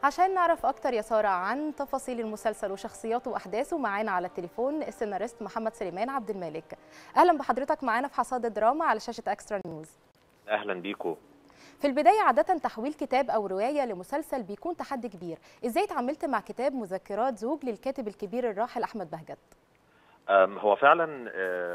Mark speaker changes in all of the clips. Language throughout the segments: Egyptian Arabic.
Speaker 1: عشان نعرف اكتر يا ساره عن تفاصيل المسلسل وشخصياته واحداثه معانا على التليفون السيناريست محمد سليمان عبد الملك اهلا بحضرتك معانا في حصاد الدراما على شاشه اكسترا نيوز
Speaker 2: اهلا بيكم
Speaker 1: في البدايه عاده تحويل كتاب او روايه لمسلسل بيكون تحدي كبير ازاي اتعاملت مع كتاب مذكرات زوج للكاتب الكبير الراحل احمد بهجت
Speaker 2: هو فعلا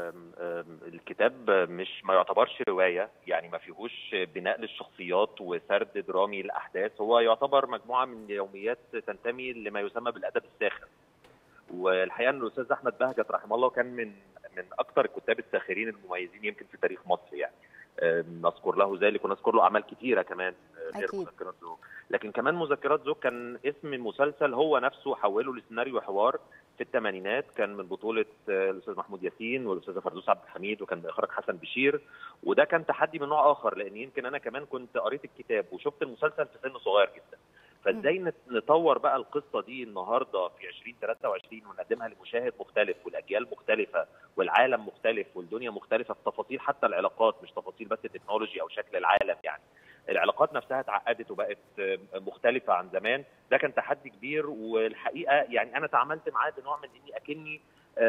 Speaker 2: الكتاب مش ما يعتبرش روايه يعني ما فيهوش بناء للشخصيات وسرد درامي للاحداث هو يعتبر مجموعه من يوميات تنتمي لما يسمى بالادب الساخر والحقيقه ان الاستاذ احمد بهجت رحمه الله كان من من اكثر الكتاب الساخرين المميزين يمكن في تاريخ مصر يعني نذكر له ذلك ونذكر له اعمال كثيره كمان غير
Speaker 1: أكيد.
Speaker 2: مذكرات زوج لكن كمان مذكرات زوج كان اسم المسلسل هو نفسه حوله لسيناريو حوار في الثمانينات كان من بطوله الاستاذ محمود ياسين والاستاذه فردوس عبد الحميد وكان باخراج حسن بشير وده كان تحدي من نوع اخر لان يمكن انا كمان كنت قريت الكتاب وشفت المسلسل في سن صغير جدا فازاي نطور بقى القصه دي النهارده في 2023 ونقدمها لمشاهد مختلف والاجيال مختلفه والعالم مختلف والدنيا مختلفه في تفاصيل حتى العلاقات مش تفاصيل بس التكنولوجي او شكل العالم يعني العلاقات نفسها اتعقدت وبقت مختلفه عن زمان ده كان تحدي كبير والحقيقه يعني انا تعاملت معاه بنوع من اني اكني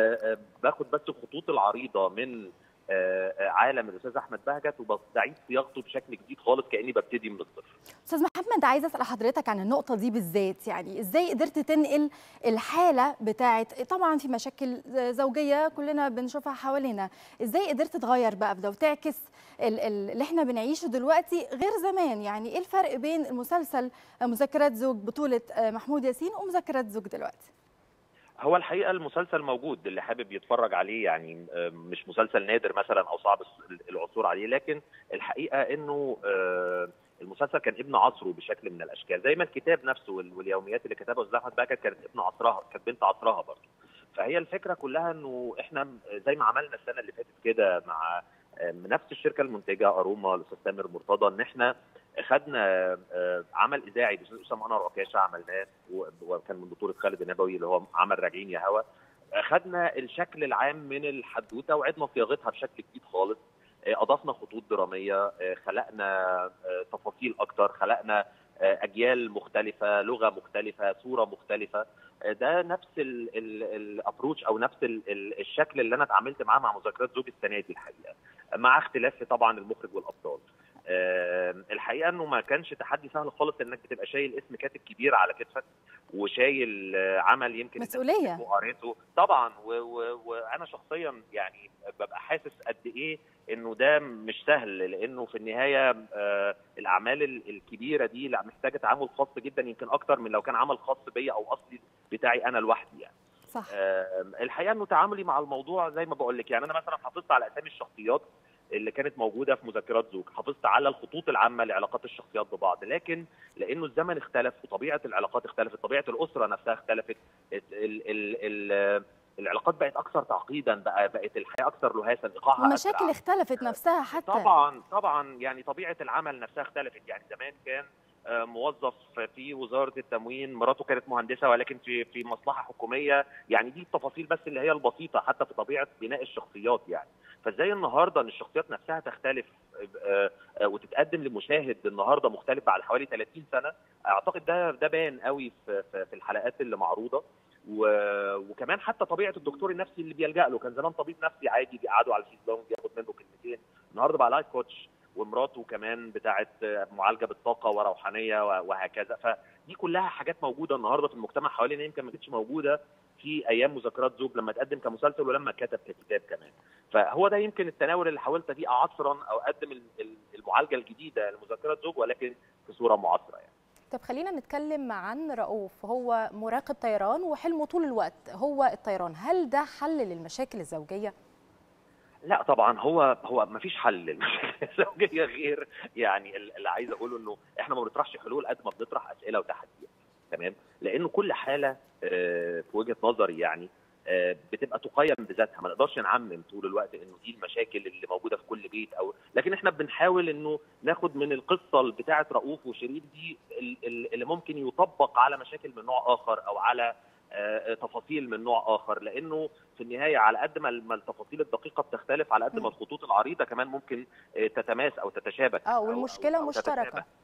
Speaker 2: باخد بس الخطوط العريضه من عالم الاستاذ احمد بهجت وبعيد صياغته بشكل جديد خالص كاني ببتدي من الصفر.
Speaker 1: استاذ محمد عايزه اسال حضرتك عن النقطه دي بالذات يعني ازاي قدرت تنقل الحاله بتاعه طبعا في مشاكل زوجيه كلنا بنشوفها حوالينا ازاي قدرت تغير بقى في ده وتعكس اللي احنا بنعيشه دلوقتي غير زمان يعني ايه الفرق بين المسلسل مذكرات زوج بطوله محمود ياسين ومذكرات زوج دلوقتي؟
Speaker 2: هو الحقيقه المسلسل موجود اللي حابب يتفرج عليه يعني مش مسلسل نادر مثلا او صعب العثور عليه لكن الحقيقه انه المسلسل كان ابن عصره بشكل من الاشكال زي ما الكتاب نفسه واليوميات اللي كتبها استاذ احمد بكر كانت ابن عصرها كانت بنت عصرها برضه فهي الفكره كلها انه احنا زي ما عملنا السنه اللي فاتت كده مع نفس الشركه المنتجه اروما الاستاذ تامر مرتضى ان احنا خدنا عمل اذاعي بالاستاذ اسامه انور عكاشه عملناه وكان من بطوله خالد النبوي اللي هو عمل راجعين يا هوا خدنا الشكل العام من الحدوته وعدنا صياغتها بشكل جديد خالص اضفنا خطوط دراميه خلقنا تفاصيل اكتر خلقنا اجيال مختلفه لغه مختلفه صوره مختلفه ده نفس الابروتش او نفس ال الشكل اللي انا اتعاملت معاه مع مذكرات زوج السنه دي الحقيقه مع اختلاف طبعا المخرج والابطال الحقيقه انه ما كانش تحدي سهل خالص انك بتبقى شايل اسم كاتب كبير على كتفك وشايل عمل يمكن
Speaker 1: مسؤوليه
Speaker 2: قريته طبعا وانا شخصيا يعني ببقى حاسس قد ايه انه ده مش سهل لانه في النهايه الاعمال الكبيره دي لا محتاجه تعامل خاص جدا يمكن اكتر من لو كان عمل خاص بيا او اصلي بتاعي انا لوحدي يعني
Speaker 1: صح
Speaker 2: الحقيقه انه تعاملي مع الموضوع زي ما بقول لك يعني انا مثلا حافظت على اسامي الشخصيات اللي كانت موجوده في مذكرات زوج حافظت على الخطوط العامه لعلاقات الشخصيات ببعض لكن لانه الزمن اختلف وطبيعه العلاقات اختلفت طبيعه الاسره نفسها اختلفت ال ال ال العلاقات بقت اكثر تعقيدا بقى بقت الحياه اكثر لهاسا ايقاعها
Speaker 1: المشاكل اختلفت نفسها حتى
Speaker 2: طبعا طبعا يعني طبيعه العمل نفسها اختلفت يعني زمان كان موظف في وزاره التموين مراته كانت مهندسه ولكن في في مصلحه حكوميه يعني دي التفاصيل بس اللي هي البسيطه حتى في طبيعه بناء الشخصيات يعني فازاي النهارده ان الشخصيات نفسها تختلف وتتقدم لمشاهد النهارده مختلف بعد حوالي 30 سنه اعتقد ده ده بان قوي في في الحلقات اللي معروضه وكمان حتى طبيعه الدكتور النفسي اللي بيلجا له كان زمان طبيب نفسي عادي بيقعدوا على الشيزلونج ياخد منه كلمتين النهارده بقى لايف كوتش ومراته كمان بتاعه معالجه بالطاقه وروحانيه وهكذا فدي كلها حاجات موجوده النهارده في المجتمع حوالينا يمكن ما كانتش موجوده في ايام مذكرات زوج لما تقدم كمسلسل ولما كتب ككتاب كمان فهو ده يمكن التناول اللي حاولت فيه عصرا او اقدم المعالجه الجديده لمذكرات زوج ولكن في صوره معاصره يعني
Speaker 1: طب خلينا نتكلم عن رؤوف هو مراقب طيران وحلمه طول الوقت هو الطيران هل ده حل للمشاكل الزوجيه
Speaker 2: لا طبعا هو هو ما فيش حل للمشاكل الزوجيه غير يعني اللي عايز اقوله انه احنا ما بنطرحش حلول قد ما بنطرح اسئله وتحديات تمام لانه كل حاله في وجهه نظري يعني بتبقى تقيم بذاتها ما نقدرش نعمم طول الوقت انه دي المشاكل اللي موجوده في كل بيت او لكن احنا بنحاول انه ناخد من القصه بتاعه رؤوف وشريف دي اللي ممكن يطبق على مشاكل من نوع اخر او على تفاصيل من نوع اخر لانه في النهايه على قد ما التفاصيل الدقيقه بتختلف على قد ما الخطوط العريضه كمان ممكن تتماس او تتشابك
Speaker 1: اه والمشكله
Speaker 2: أو أو
Speaker 1: مشتركه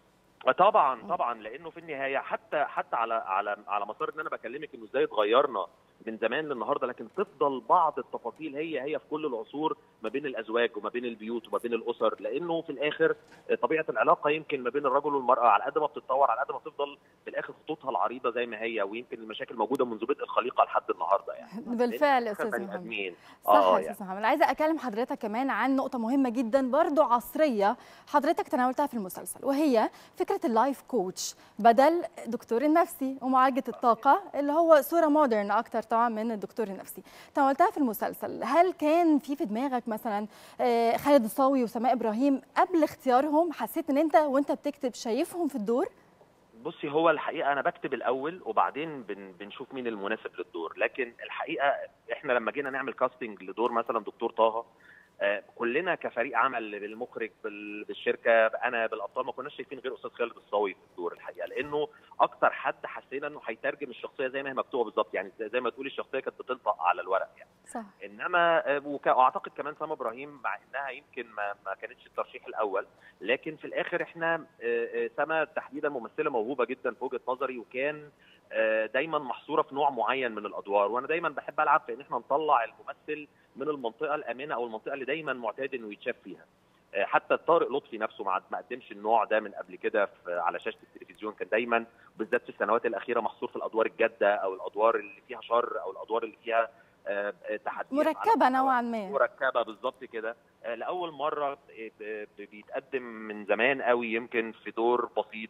Speaker 2: طبعا طبعا لانه في النهايه حتى حتى على على على مسار ان انا بكلمك انه ازاي اتغيرنا من زمان للنهارده لكن تفضل بعض التفاصيل هي هي في كل العصور ما بين الازواج وما بين البيوت وما بين الاسر لانه في الاخر طبيعه العلاقه يمكن ما بين الرجل والمراه على قد ما بتتطور على قد ما تفضل في الاخر خطوطها العريضه زي ما هي ويمكن المشاكل موجوده منذ بدء الخليقه لحد النهارده يعني
Speaker 1: بالفعل استاذ محمد صح يا استاذ محمد عايزه اكلم حضرتك كمان عن نقطه مهمه جدا برضو عصريه حضرتك تناولتها في المسلسل وهي فكره اللايف كوتش بدل دكتور النفسي ومعالجه الطاقه اللي هو صوره مودرن اكتر طبعا من الدكتور النفسي تناولتها في المسلسل هل كان في في دماغك مثلا خالد الصاوي وسماء ابراهيم قبل اختيارهم حسيت ان انت وانت بتكتب شايفهم في الدور
Speaker 2: بصي هو الحقيقه انا بكتب الاول وبعدين بن بنشوف مين المناسب للدور لكن الحقيقه احنا لما جينا نعمل كاستنج لدور مثلا دكتور طه آه كلنا كفريق عمل بالمخرج بالشركه انا بالابطال ما كناش شايفين غير استاذ خالد الصاوي في الدور الحقيقه لانه اكتر حد حسينا انه هيترجم الشخصيه زي ما هي مكتوبه بالظبط يعني زي ما تقولي الشخصيه كانت بتنطق على الورق يعني
Speaker 1: صح
Speaker 2: انما آه واعتقد كمان سما ابراهيم مع انها يمكن ما, ما كانتش الترشيح الاول لكن في الاخر احنا آه سما تحديدا ممثله موهوبه جدا في وجهه نظري وكان دايما محصوره في نوع معين من الادوار وانا دايما بحب العب في ان احنا نطلع الممثل من المنطقه الامنه او المنطقه اللي دايما معتاد انه يتشاف فيها حتى طارق لطفي نفسه ما قدمش النوع ده من قبل كده على شاشه التلفزيون كان دايما بالذات في السنوات الاخيره محصور في الادوار الجاده او الادوار اللي فيها شر او الادوار اللي فيها تحديات
Speaker 1: مركبه نوعا ما
Speaker 2: مركبه بالظبط كده لاول مره بيتقدم من زمان قوي يمكن في دور بسيط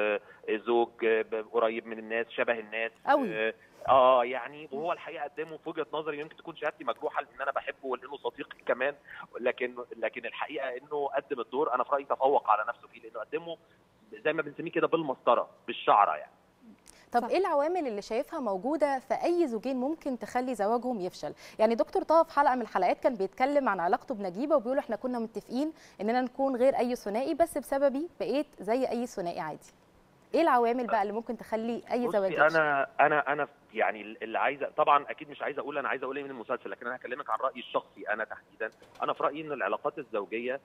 Speaker 2: زوج قريب من الناس شبه الناس
Speaker 1: قوي
Speaker 2: اه يعني وهو الحقيقه قدمه في وجهه نظري يمكن تكون شهادتي مجروحه لان انا بحبه ولانه صديقي كمان لكن لكن الحقيقه انه قدم الدور انا في رايي تفوق على نفسه فيه لانه قدمه زي ما بنسميه كده بالمسطره بالشعره يعني
Speaker 3: طب ايه العوامل اللي شايفها موجوده في اي زوجين ممكن تخلي زواجهم يفشل يعني دكتور طه في حلقه من الحلقات كان بيتكلم عن علاقته بنجيبه وبيقول احنا كنا متفقين اننا نكون غير اي ثنائي بس بسببي بقيت زي اي ثنائي عادي ايه العوامل بقى اللي ممكن تخلي اي زواج يفشل
Speaker 2: انا انا انا يعني اللي عايزه طبعا اكيد مش عايزه اقول انا عايزه اقول ايه من المسلسل لكن انا هكلمك عن رايي الشخصي انا تحديدا انا في رايي ان العلاقات الزوجيه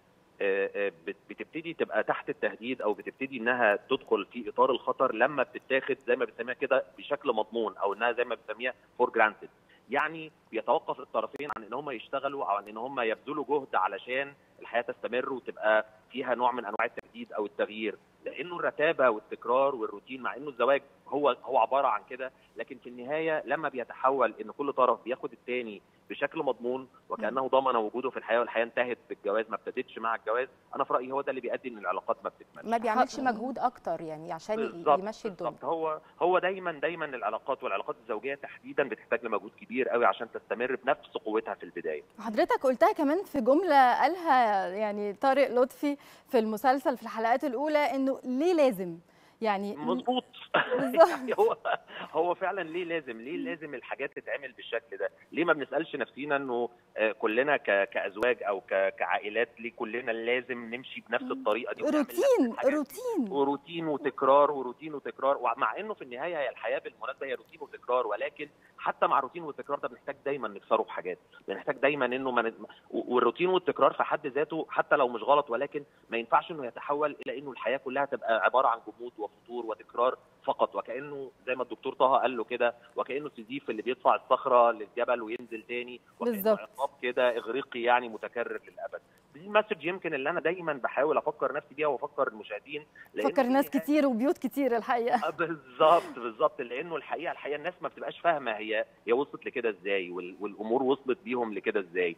Speaker 2: بتبتدي تبقى تحت التهديد او بتبتدي انها تدخل في اطار الخطر لما بتتاخد زي ما بنسميها كده بشكل مضمون او انها زي ما بنسميها فور جرانتد يعني يتوقف الطرفين عن ان هم يشتغلوا او عن ان هم يبذلوا جهد علشان الحياه تستمر وتبقى فيها نوع من انواع التجديد او التغيير لانه الرتابه والتكرار والروتين مع انه الزواج هو هو عباره عن كده لكن في النهايه لما بيتحول ان كل طرف بياخد الثاني بشكل مضمون وكانه ضمن وجوده في الحياه والحياه انتهت بالجواز ما ابتدتش مع الجواز انا في رايي هو ده اللي بيؤدي ان العلاقات ما بتكملش
Speaker 3: ما بيعملش مجهود اكتر يعني عشان
Speaker 2: بالزبط
Speaker 3: يمشي الدنيا
Speaker 2: بالزبط هو هو دايما دايما العلاقات والعلاقات الزوجيه تحديدا بتحتاج لمجهود كبير قوي عشان تستمر بنفس قوتها في البدايه
Speaker 1: حضرتك قلتها كمان في جمله قالها يعني طارق لطفي في المسلسل في الحلقات الاولى انه ليه لازم يعني
Speaker 2: مظبوط يعني هو هو فعلا ليه لازم ليه لازم الحاجات تتعمل بالشكل ده ليه ما بنسالش نفسينا انه كلنا كازواج او كعائلات ليه كلنا لازم نمشي بنفس الطريقه دي
Speaker 1: روتين روتين
Speaker 2: وروتين وتكرار وروتين وتكرار ومع انه في النهايه هي الحياه بالمناسبه هي روتين وتكرار ولكن حتى مع الروتين والتكرار ده بنحتاج دايما نكسره بحاجات بنحتاج دايما انه من... والروتين والتكرار في حد ذاته حتى لو مش غلط ولكن ما ينفعش انه يتحول الى انه الحياه كلها تبقى عباره عن جمود وفتور وتكرار فقط وكانه زي ما الدكتور طه قال له كده وكانه سيزيف اللي بيدفع الصخره للجبل وينزل تاني
Speaker 1: بالظبط
Speaker 2: عقاب كده اغريقي يعني متكرر للابد دي المسج يمكن اللي انا دايما بحاول افكر نفسي بيها وافكر المشاهدين
Speaker 1: فكر ناس كتير وبيوت كتير الحقيقه
Speaker 2: بالظبط بالظبط لانه الحقيقه الحقيقه الناس ما بتبقاش فاهمه هي هي وصلت لكده ازاي والامور وصلت بيهم لكده ازاي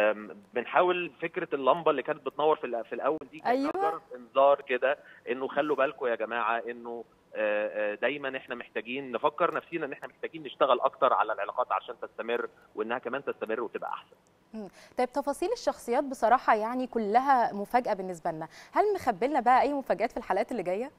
Speaker 2: بنحاول فكره اللمبه اللي كانت بتنور في في الاول دي
Speaker 1: أيوة.
Speaker 2: انذار كده انه خلوا بالكم يا جماعه انه دايما احنا محتاجين نفكر نفسينا ان احنا محتاجين نشتغل اكتر على العلاقات عشان تستمر وانها كمان تستمر وتبقى احسن
Speaker 3: طيب تفاصيل الشخصيات بصراحه يعني كلها مفاجاه بالنسبه لنا هل مخبي لنا بقى اي مفاجات في الحلقات اللي جايه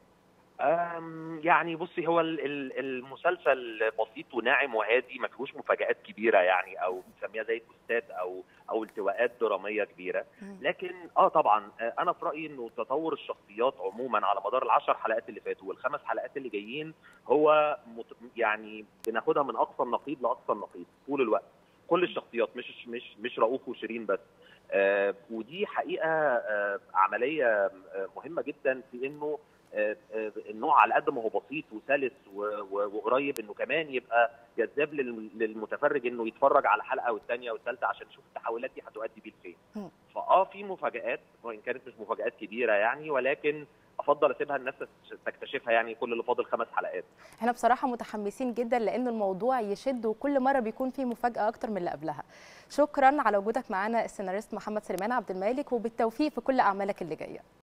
Speaker 2: يعني بصي هو المسلسل بسيط وناعم وهادي ما فيهوش مفاجآت كبيره يعني او بنسميها زي توستات او او التواءات دراميه كبيره لكن اه طبعا انا في رايي انه تطور الشخصيات عموما على مدار العشر حلقات اللي فاتوا والخمس حلقات اللي جايين هو يعني بناخدها من اقصى النقيض لاقصى النقيض طول الوقت كل الشخصيات مش مش مش رؤوف وشيرين بس آه ودي حقيقه آه عمليه آه مهمه جدا في انه النوع على قد ما هو بسيط وسلس وقريب انه كمان يبقى جذاب للمتفرج انه يتفرج على حلقه والثانيه والثالثه عشان يشوف التحولات دي هتؤدي بيه لفين. فاه في مفاجات وان كانت مش مفاجات كبيره يعني ولكن افضل اسيبها الناس تكتشفها يعني كل اللي فاضل خمس حلقات.
Speaker 3: احنا بصراحه متحمسين جدا لان الموضوع يشد وكل مره بيكون فيه مفاجاه اكتر من اللي قبلها. شكرا على وجودك معانا السيناريست محمد سليمان عبد المالك وبالتوفيق في كل اعمالك اللي جايه.